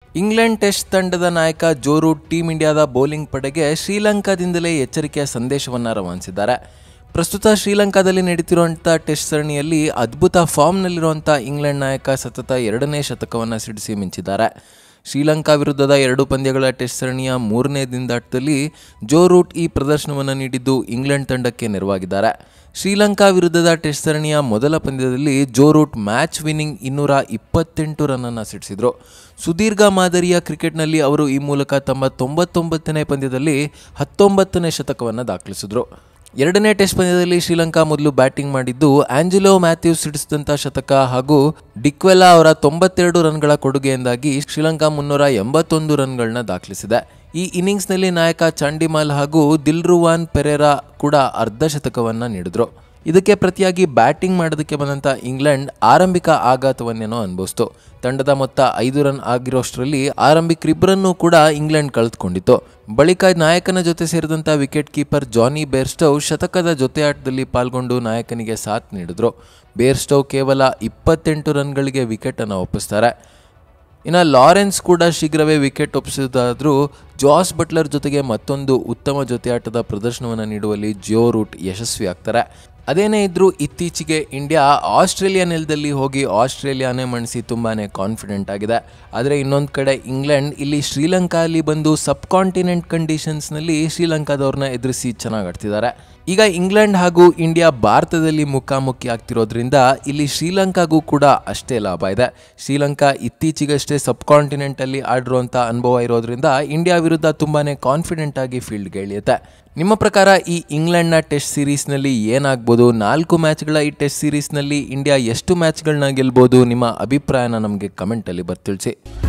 England test ತಂಡದ ನಾಯಕ Joe Root team ಇಂಡಿಯಾದ ಬೌಲಿಂಗ್ ಪಡೆಗೆ ಶ್ರೀಲಂಕಾದಿಂದಲೇ ಎಚ್ಚರಿಕೆಯ ಸಂದೇಶವನ್ನು ರವಾನಿಸಿದ್ದಾರೆ ಪ್ರಸ್ತುತ ಶ್ರೀಲಂಕಾದಲ್ಲಿ ನಡೀತಿರುವಂಥ ಟೆಸ್ಟ್ ಸರಣಿಯಲ್ಲಿ ಅದ್ಭುತ ಫಾರ್ಮ್ನಲ್ಲಿರುವಂಥ ಇಂಗ್ಲೆಂಡ್ ನಾಯಕ ಸತತ ಎರಡನೇ ಶತಕವನ್ನು ಸಿಡಿಸಿ ಮಿಂಚಿದ್ದಾರೆ ಶ್ರೀಲಂಕಾ ವಿರುದ್ಧದ ಎರಡು ಪಂದ್ಯಗಳ ಟೆಸ್ಟ್ ಸರಣಿಯ ಮೂರನೇ ದಿನದಾಟದಲ್ಲಿ ಜೋ ರೂಟ್ ಈ ಪ್ರದರ್ಶನವನ್ನು ನೀಡಿದ್ದು ಇಂಗ್ಲೆಂಡ್ ತಂಡಕ್ಕೆ ನೆರವಾಗಿದ್ದಾರೆ ಶ್ರೀಲಂಕಾ ವಿರುದ್ಧದ ಟೆಸ್ಟ್ ಸರಣಿಯ ಮೊದಲ ಪಂದ್ಯದಲ್ಲಿ ಜೋ ರೂಟ್ ಮ್ಯಾಚ್ ವಿನ್ನಿಂಗ್ ಇನ್ನೂರ ಇಪ್ಪತ್ತೆಂಟು ರನ್ನನ್ನು ಸಿಡಿಸಿದರು ಸುದೀರ್ಘ ಮಾದರಿಯ ಕ್ರಿಕೆಟ್ನಲ್ಲಿ ಅವರು ಈ ಮೂಲಕ ತಮ್ಮ ತೊಂಬತ್ತೊಂಬತ್ತನೇ ಪಂದ್ಯದಲ್ಲಿ ಹತ್ತೊಂಬತ್ತನೇ ಶತಕವನ್ನು ದಾಖಲಿಸಿದರು ಎರಡನೇ ಟೆಸ್ಟ್ ಪಂದ್ಯದಲ್ಲಿ ಶ್ರೀಲಂಕಾ ಮೊದಲು ಬ್ಯಾಟಿಂಗ್ ಮಾಡಿದ್ದು ಆಂಜೆಲೋ ಮ್ಯಾಥ್ಯೂಸ್ ಸಿಡಿಸಿದಂಥ ಶತಕ ಹಾಗೂ ಡಿಕ್ವೆಲಾ ಅವರ ತೊಂಬತ್ತೆರಡು ರನ್ಗಳ ಕೊಡುಗೆಯಿಂದಾಗಿ ಶ್ರೀಲಂಕಾ ಮುನ್ನೂರ ಎಂಬತ್ತೊಂದು ರನ್ಗಳನ್ನ ದಾಖಲಿಸಿದೆ ಈ ಇನ್ನಿಂಗ್ಸ್ನಲ್ಲಿ ನಾಯಕ ಚಾಂಡಿಮಾಲ್ ಹಾಗೂ ದಿಲ್ರುವಾನ್ ಪೆರೇರಾ ಕೂಡ ಅರ್ಧ ಶತಕವನ್ನು ನೀಡಿದ್ರು ಇದಕ್ಕೆ ಪ್ರತಿಯಾಗಿ ಬ್ಯಾಟಿಂಗ್ ಮಾಡೋದಕ್ಕೆ ಬಂದಂಥ ಇಂಗ್ಲೆಂಡ್ ಆರಂಭಿಕ ಆಘಾತವನ್ನೇನೋ ಅನುಭವಿಸ್ತು ತಂಡದ ಮೊತ್ತ ಐದು ರನ್ ಆಗಿರೋಷ್ಟರಲ್ಲಿ ಆರಂಭಿಕರಿಬ್ಬರನ್ನೂ ಕೂಡ ಇಂಗ್ಲೆಂಡ್ ಕಳೆದುಕೊಂಡಿತ್ತು ಬಳಿಕ ನಾಯಕನ ಜೊತೆ ಸೇರಿದಂಥ ವಿಕೆಟ್ ಕೀಪರ್ ಜಾನಿ ಬೇರ್ಸ್ಟವ್ ಶತಕದ ಜೊತೆಯಾಟದಲ್ಲಿ ಪಾಲ್ಗೊಂಡು ನಾಯಕನಿಗೆ ಸಾಥ್ ನೀಡಿದ್ರು ಬೇರ್ಸ್ಟವ್ ಕೇವಲ ಇಪ್ಪತ್ತೆಂಟು ರನ್ಗಳಿಗೆ ವಿಕೆಟನ್ನು ಒಪ್ಪಿಸ್ತಾರೆ ಇನ್ನು ಲಾರೆನ್ಸ್ ಕೂಡ ಶೀಘ್ರವೇ ವಿಕೆಟ್ ಒಪ್ಪಿಸಿದಾದರೂ ಜಾಸ್ ಬಟ್ಲರ್ ಜೊತೆಗೆ ಮತ್ತೊಂದು ಉತ್ತಮ ಜೊತೆಯಾಟದ ಪ್ರದರ್ಶನವನ್ನು ನೀಡುವಲ್ಲಿ ಜಿಯೋ ರೂಟ್ ಯಶಸ್ವಿ ಆಗ್ತಾರೆ ಅದೇನೇ ಇದ್ರೂ ಇತ್ತೀಚೆಗೆ ಇಂಡಿಯಾ ಆಸ್ಟ್ರೇಲಿಯಾ ನೆಲದಲ್ಲಿ ಹೋಗಿ ಆಸ್ಟ್ರೇಲಿಯಾನೇ ಮಣಿಸಿ ತುಂಬಾ ಕಾನ್ಫಿಡೆಂಟ್ ಆಗಿದೆ ಆದರೆ ಇನ್ನೊಂದು ಕಡೆ ಇಂಗ್ಲೆಂಡ್ ಇಲ್ಲಿ ಶ್ರೀಲಂಕಾ ಅಲ್ಲಿ ಬಂದು ಸಬ್ ಕಾಂಟಿನೆಂಟ್ ಕಂಡೀಷನ್ಸ್ನಲ್ಲಿ ಶ್ರೀಲಂಕಾದವ್ರನ್ನ ಎದುರಿಸಿ ಚೆನ್ನಾಗಿ ಆಡ್ತಿದ್ದಾರೆ ಈಗ ಇಂಗ್ಲೆಂಡ್ ಹಾಗೂ ಇಂಡಿಯಾ ಭಾರತದಲ್ಲಿ ಮುಖಾಮುಖಿ ಆಗ್ತಿರೋದ್ರಿಂದ ಇಲ್ಲಿ ಶ್ರೀಲಂಕಾಗೂ ಕೂಡ ಅಷ್ಟೇ ಲಾಭ ಇದೆ ಶ್ರೀಲಂಕಾ ಇತ್ತೀಚೆಗಷ್ಟೇ ಸಬ್ ಕಾಂಟಿನೆಂಟಲ್ಲಿ ಆಡಿರುವಂಥ ಅನುಭವ ಇರೋದ್ರಿಂದ ಇಂಡಿಯಾ ವಿರುದ್ಧ ತುಂಬಾ ಕಾನ್ಫಿಡೆಂಟ್ ಆಗಿ ಫೀಲ್ಡ್ಗೆ ಇಳಿಯುತ್ತೆ ನಿಮ್ಮ ಪ್ರಕಾರ ಈ ಇಂಗ್ಲೆಂಡ್ನ ಟೆಸ್ಟ್ ಸೀರೀಸ್ನಲ್ಲಿ ಏನಾಗ್ಬೋದು ನಾಲ್ಕು ಮ್ಯಾಚ್ಗಳ ಈ ಟೆಸ್ಟ್ ಸೀರೀಸ್ನಲ್ಲಿ ಇಂಡಿಯಾ ಎಷ್ಟು ಮ್ಯಾಚ್ಗಳನ್ನ ಗೆಲ್ಬೋದು ನಿಮ್ಮ ಅಭಿಪ್ರಾಯನ ನಮಗೆ ಕಮೆಂಟಲ್ಲಿ ಬರ್ತಿಳಿಸಿ